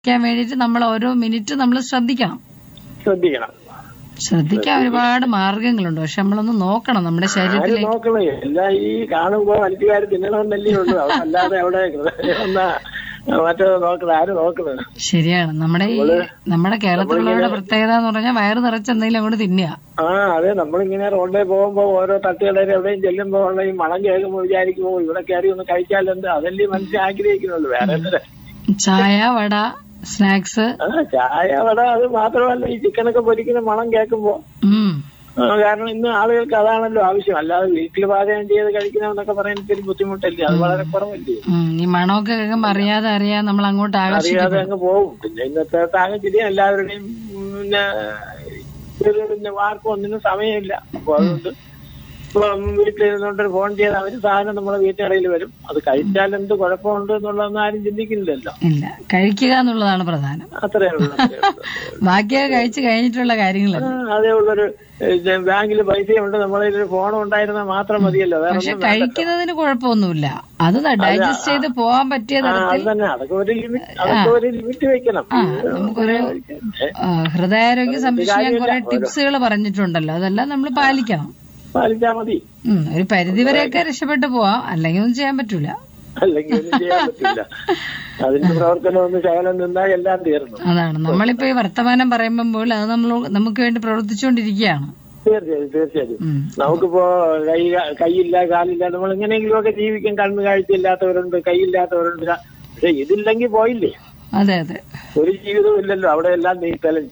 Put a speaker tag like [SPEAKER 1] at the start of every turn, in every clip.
[SPEAKER 1] ക്കാൻ വേണ്ടിയിട്ട് നമ്മൾ ഓരോ മിനിറ്റ് നമ്മൾ ശ്രദ്ധിക്കണം
[SPEAKER 2] ശ്രദ്ധിക്കണം
[SPEAKER 1] ശ്രദ്ധിക്കാൻ ഒരുപാട് മാർഗങ്ങളുണ്ട് പക്ഷെ നമ്മളൊന്ന് നോക്കണം നമ്മുടെ
[SPEAKER 2] ആര്
[SPEAKER 1] ശരീരത്തിലേക്ക്
[SPEAKER 2] നോക്കണേ എല്ലാം ഈ കാണുമ്പോ വലിച്ചുകാർ തിന്നണമെന്നല്ലേ ഉള്ളൂ അവിടെ അല്ലാതെ അവിടെ എന്നാ മറ്റേ നോക്കണം ആര് നോക്കണം
[SPEAKER 1] ശരിയാണ് നമ്മുടെ ഈ നമ്മുടെ കേരളത്തിലുള്ളവരുടെ പ്രത്യേകത എന്ന് പറഞ്ഞാൽ വയറ് നിറച്ച് എന്തെങ്കിലും അങ്ങോട്ട് തിന്നുക
[SPEAKER 2] ആ അതെ നമ്മളിങ്ങനെ റോഡിൽ പോകുമ്പോ ഓരോ തട്ടുകടയിൽ എവിടെയും ചെല്ലുമ്പോ ഉള്ള ഈ മണം കേൾക്കുമ്പോ വിചാരിക്കുമ്പോ ഇവിടെ കയറി ഒന്ന് കഴിച്ചാലെന്ത് അതല്ലേ മനുഷ്യൻ ആഗ്രഹിക്കുന്നുള്ളൂ വേറെ എന്താ
[SPEAKER 1] ചായ വട സ്നാക്സ്
[SPEAKER 2] ആ ചായ വട അത് മാത്രമല്ല ഈ ചിക്കനൊക്കെ പൊരിക്കുന്ന മണം കേൾക്കുമ്പോ
[SPEAKER 1] ഉം
[SPEAKER 2] ആ, കാരണം ഇന്ന് ആളുകൾക്ക് അതാണല്ലോ ആവശ്യം അല്ലാതെ വീട്ടിൽ പാചകം ചെയ്ത് കഴിക്കണമെന്നൊക്കെ പറയുന്നത് ഒരു ബുദ്ധിമുട്ടല്ലേ അത് വളരെ കുറവല്ലേ
[SPEAKER 1] ഉം, ഈ മണമൊക്കെ കേൾക്കുമ്പോ അറിയാതെ അറിയാതെ നമ്മൾ അങ്ങോട്ട്
[SPEAKER 2] അറിയാതെ
[SPEAKER 1] ആകർഷിക്കപ്പെടും
[SPEAKER 2] അങ്ങ് പോകും പിന്നെ ഇന്നത്തെ സാഹചര്യം എല്ലാവരുടെയും ഉം, പിന്നെ ഇത് പിന്നെ ആർക്കും ഒന്നിനും സമയമില്ല അപ്പൊ അതുകൊണ്ട് ഇപ്പം വീട്ടിലിരുന്നോണ്ട് ഒരു ഫോൺ ചെയ്ത് അവര് സാധനം നമ്മുടെ വീട്ടിനിടയിൽ വരും അത് കഴിച്ചാൽ എന്ത് കുഴപ്പമുണ്ട് എന്നുള്ളതൊന്നും ആരും ചിന്തിക്കുന്നില്ലല്ലോ
[SPEAKER 1] ഇല്ല കഴിക്കുക എന്നുള്ളതാണ് പ്രധാനം
[SPEAKER 2] അത്രേ ഉള്ളൂ അത്രേ ഉള്ളൂ.
[SPEAKER 1] ബാക്കിയൊക്കെ കഴിച്ചു കഴിഞ്ഞിട്ടുള്ള കാര്യങ്ങളല്ല
[SPEAKER 2] ആ, അതേ ഉള്ളൊരു ബാങ്കിൽ പൈസയുണ്ട് നമ്മളെ ഒരു ഫോൺ ഉണ്ടായിരുന്നാൽ മാത്രം മതിയല്ലോ വേറെ
[SPEAKER 1] പക്ഷെ
[SPEAKER 2] ഒന്നും വേണ്ട.
[SPEAKER 1] കഴിക്കുന്നതിന് കുഴപ്പമൊന്നുമില്ല അത് ഡൈജസ്റ്റ് ചെയ്ത് പോകാൻ പറ്റിയ
[SPEAKER 2] ആ, അത്
[SPEAKER 1] തരത്തിൽ
[SPEAKER 2] തന്നെ അതൊക്കെ ഒരു ലിമിറ്റ് അതൊക്കെ ഒരു ലിമിറ്റ് വെക്കണം
[SPEAKER 1] ആ നമുക്കൊരു ആ, ഹൃദയാരോഗ്യ സംരക്ഷിക്കാൻ കുറെ ടിപ്സുകൾ പറഞ്ഞിട്ടുണ്ടല്ലോ അതെല്ലാം നമ്മൾ പാലിക്കണം
[SPEAKER 2] പാലിച്ചാ മതി
[SPEAKER 1] ഉം, ഒരു പരിധിവരെയൊക്കെ രക്ഷപ്പെട്ടു പോവാം അല്ലെങ്കിൽ ഒന്നും ചെയ്യാൻ പറ്റൂല
[SPEAKER 2] അല്ലെങ്കിൽ ഒന്നും ചെയ്യാൻ പറ്റില്ല അതിന്റെ പ്രവർത്തനം ഒന്ന് ശകലം നിന്നാൽ എല്ലാം തീർന്നു
[SPEAKER 1] അതാണ് നമ്മളിപ്പോ ഈ വർത്തമാനം പറയുമ്പോൾ അത് നമ്മൾ നമുക്ക് വേണ്ടി പ്രവർത്തിച്ചുകൊണ്ടിരിക്കുകയാണ്
[SPEAKER 2] തീർച്ചയായും തീർച്ചയായും
[SPEAKER 1] ഉം.
[SPEAKER 2] നമുക്കിപ്പോ കൈ കൈയില്ല കാലില്ല നമ്മൾ എങ്ങനെയെങ്കിലും ഒക്കെ ജീവിക്കും കണ്ണ് കാഴ്ചയില്ലാത്തവരുണ്ട് കൈയില്ലാത്തവരുണ്ട് പക്ഷെ ഇതില്ലെങ്കിൽ പോയില്ലേ
[SPEAKER 1] അതെ അതെ
[SPEAKER 2] ഒരു ജീവിതവും ഇല്ലല്ലോ അവിടെ എല്ലാം നീത്തലും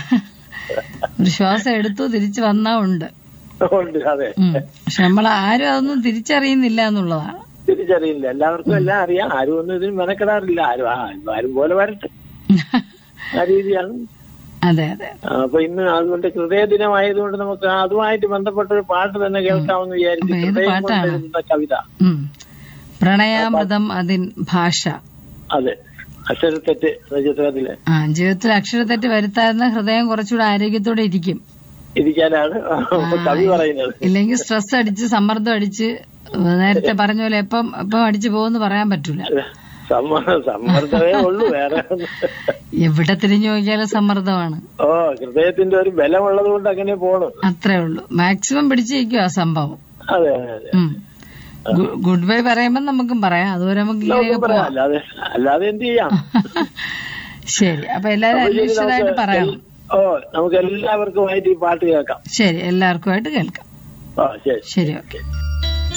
[SPEAKER 1] ഒരു ശ്വാസം എടുത്തു തിരിച്ചു വന്നാ ഉണ്ട്
[SPEAKER 2] ഉണ്ട് അതെ
[SPEAKER 1] ഉം. പക്ഷെ നമ്മൾ ആരും അതൊന്നും തിരിച്ചറിയുന്നില്ല എന്നുള്ളതാണ്
[SPEAKER 2] തിരിച്ചറിയില്ല എല്ലാവർക്കും എല്ലാം അറിയാം ആരും ഒന്നും ഇതിന് മെനക്കെടാറില്ല ആരും ആ, ആരും പോലെ വരട്ടെ ആ രീതിയാണ്
[SPEAKER 1] അതെ അതെ
[SPEAKER 2] ആ, അപ്പൊ ഇന്ന് അതുകൊണ്ട് ഹൃദയ ദിനമായതുകൊണ്ട് നമുക്ക് അതുമായിട്ട് ബന്ധപ്പെട്ട ഒരു പാട്ട് തന്നെ കേൾക്കാമെന്ന് വിചാരിച്ചു
[SPEAKER 1] അപ്പൊ ഏത്
[SPEAKER 2] ഹൃദയം
[SPEAKER 1] പാട്ടാണ്?
[SPEAKER 2] കൊണ്ടെഴുതുന്ന കവിത
[SPEAKER 1] ഉം. പ്രണയാമൃതം അതിൻ ഭാഷ
[SPEAKER 2] അതെ അക്ഷരത്തെറ്റ് എന്ന ചിത്രത്തില്
[SPEAKER 1] ആ ജീവിതത്തിൽ അക്ഷരത്തെറ്റ് വരുത്താവുന്ന ഹൃദയം കുറച്ചുകൂടെ ആരോഗ്യത്തോടെ ഇരിക്കും
[SPEAKER 2] ഇരിക്കാനാണ് കവി പറയുന്നത്
[SPEAKER 1] ഇല്ലെങ്കിൽ സ്ട്രെസ് അടിച്ച് സമ്മർദ്ദം അടിച്ച് നേരത്തെ പറഞ്ഞ പോലെ എപ്പം എപ്പം അടിച്ചു പോകുമെന്ന് പറയാൻ പറ്റൂല
[SPEAKER 2] സമ്മ- സമ്മർദ്ദമേ ഉള്ളൂ വേറെ ഒന്നും.
[SPEAKER 1] എവിടെ തിരിഞ്ഞു നോക്കിയാലും സമ്മർദ്ദമാണ്
[SPEAKER 2] ഓ ഹൃദയത്തിന്റെ ഒരു ബലമുള്ളത് കൊണ്ട് അങ്ങനെ പോണു
[SPEAKER 1] അത്രേ ഉള്ളൂ മാക്സിമം പിടിച്ചിരിക്കും ആ സംഭവം
[SPEAKER 2] അതെ അതെ അതെ
[SPEAKER 1] ഉം. ഗു- ഗുഡ് ബൈ പറയുമ്പോൾ നമുക്കും പറയാം അതുവരെ നമുക്ക് ഇങ്ങനെയൊക്കെ
[SPEAKER 2] നമുക്ക് പറയാം
[SPEAKER 1] പോവാം
[SPEAKER 2] അല്ലാതെ അല്ലാതെ എന്ത് ചെയ്യാം
[SPEAKER 1] ശരി അപ്പൊ എല്ലാരും
[SPEAKER 2] അപ്പൊ ശരി,
[SPEAKER 1] അന്വേഷിച്ചതായിട്ട്
[SPEAKER 2] നമുക്ക്
[SPEAKER 1] പറയണം
[SPEAKER 2] എൽ- ഓ നമുക്ക് എല്ലാവർക്കുമായിട്ട് ഈ പാട്ട് കേൾക്കാം
[SPEAKER 1] ശരി എല്ലാവർക്കുമായിട്ട് കേൾക്കാം
[SPEAKER 2] ഓ ശരി
[SPEAKER 1] ശരി ഓക്കെ